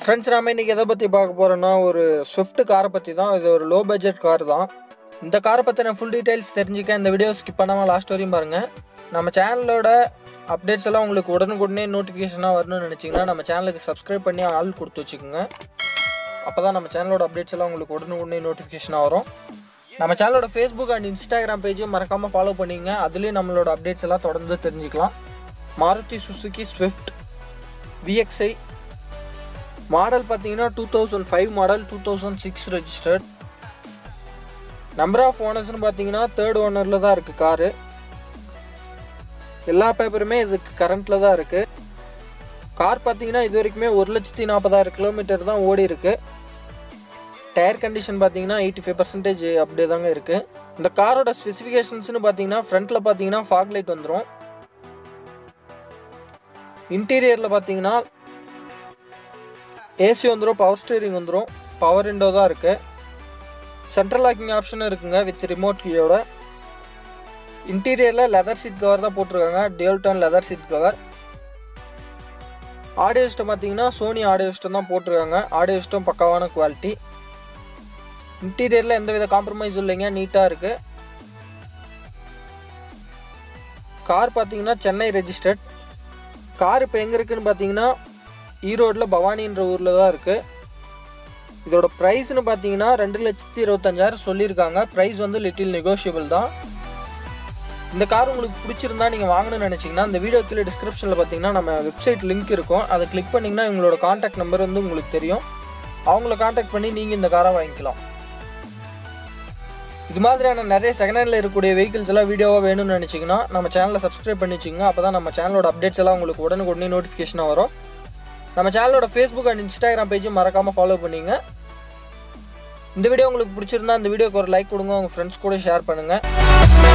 friends நாம இன்றைக்கி எதை பற்றி பார்க்க போகிறோன்னா ஒரு ஸ்விஃப்ட் காரை பற்றி தான் இது ஒரு லோ பட்ஜெட் கார் தான் இந்த காரை பற்றின ஃபுல் டீட்டெயில்ஸ் தெரிஞ்சுக்க இந்த வீடியோ ஸ்கிப் பண்ணாமல் லாஸ்ட் வரையும் பாருங்கள் நம்ம சேனலோட அப்டேட்ஸ் எல்லாம் உங்களுக்கு உடனுக்குடனே நோட்டிஃபிகேஷனாக வரணும்னு நினச்சிங்கன்னா நம்ம சேனலுக்கு சப்ஸ்கிரைப் பண்ணி ஆள் கொடுத்து வச்சுக்கோங்க அப்போ தான் நம்ம சேனலோட அப்டேட்ஸ் எல்லாம் உங்களுக்கு உடனுக்குடனே நோட்டிஃபிகேஷனாக வரும் நம்ம சேனலோட ஃபேஸ்புக் அண்ட் இன்ஸ்டாகிராம் பேஜையும் மறக்காமல் ஃபாலோ பண்ணிங்க அதுலேயும் நம்மளோட அப்டேட்ஸ் எல்லாம் தொடர்ந்து தெரிஞ்சுக்கலாம் Maruti Suzuki Swift VXI model பார்த்தீங்கன்னா two thousand five model two thousand six registered number of ஓனர்ஸ்னு பார்த்தீங்கன்னா தேர்ட் ஓனரில் தான் இருக்குது காரு எல்லா பேப்பருமே இதுக்கு கரண்ட்டில் தான் இருக்குது கார் பார்த்தீங்கன்னா இது வரைக்குமே ஒரு லட்சத்தி நாற்பதாயிரம் கிலோமீட்டர் தான் ஓடி இருக்கு டயர் கண்டிஷன் பார்த்தீங்கன்னா எயிட்டி ஃபைவ் பர்சன்டேஜ் அப்படியே தாங்க இருக்குது இந்த காரோட ஸ்பெசிஃபிகேஷன்ஸ்னு பார்த்தீங்கன்னா ஃப்ரண்ட்டில் பார்த்தீங்கன்னா ஃபாக் லைட் வந்துடும் இன்டீரியரில் பார்த்தீங்கன்னா ஏசி வந்துடும் பவர் ஸ்டீரிங் வந்துடும் பவர் விண்டோ தான் இருக்குது சென்ட்ரல் லாக்கிங் ஆப்ஷனும் இருக்குங்க வித் ரிமோட் கீயோட இன்டீரியரில் லெதர் சீட் கவர் தான் போட்டிருக்காங்க dual tone leather seat cover audio system பார்த்தீங்கன்னா சோனி ஆடியோ சிஸ்டம் தான் போட்டிருக்காங்க ஆடியோ சிஸ்டம் பக்காவான குவாலிட்டி இன்டீரியரில் எந்தவித காம்ப்ரமைஸும் இல்லைங்க நீட்டாக இருக்குது கார் பார்த்தீங்கன்னா சென்னை ரெஜிஸ்டர்ட் கார் இப்போ எங்கே இருக்குன்னு பார்த்தீங்கன்னா ஈரோட்டில் பவானின்ற ஊரில் தான் இருக்குது இதோட ப்ரைஸ்னு பார்த்தீங்கன்னா ரெண்டு லட்சத்தி இருபத்தஞ்சாயிரம் சொல்லியிருக்காங்க ப்ரைஸ் வந்து லிட்டில் நெகோஷியபிள் தான் இந்த கார் உங்களுக்கு பிடிச்சிருந்தா நீங்கள் வாங்கணும்னு நினச்சிங்கன்னா இந்த வீடியோ கீழே டிஸ்கிரிப்ஷனில் பார்த்தீங்கன்னா நம்ம வெப்சைட் லிங்க் இருக்கும் அதை கிளிக் பண்ணிங்கன்னா எங்களோட காண்டாக்ட் நம்பர் வந்து உங்களுக்கு தெரியும் அவங்கள காண்டாக்ட் பண்ணி நீங்கள் இந்த காரை வாங்கிக்கலாம் இது மாதிரியான நிறைய செகண்ட் ஹேண்டில் இருக்கக்கூடிய வெஹிக்கிள்ஸ் எல்லாம் வீடியோவாக வேணும்னு நினச்சிங்கன்னா நம்ம சேனலை சப்ஸ்கிரைப் பண்ணி வச்சுங்க அப்போ தான் நம்ம சேனலோட அப்டேட்ஸ் எல்லாம் உங்களுக்கு உடனுக்குடனே நோட்டிஃபிகேஷனாக வரும் நம்ம சேனலோட ஃபேஸ்புக் அண்ட் இன்ஸ்டாகிராம் பேஜும் மறக்காமல் ஃபாலோ பண்ணிங்க இந்த வீடியோ உங்களுக்கு பிடிச்சிருந்தா இந்த வீடியோக்கு ஒரு லைக் கொடுங்க உங்கள் ஃப்ரெண்ட்ஸ் கூட ஷேர் பண்ணுங்கள்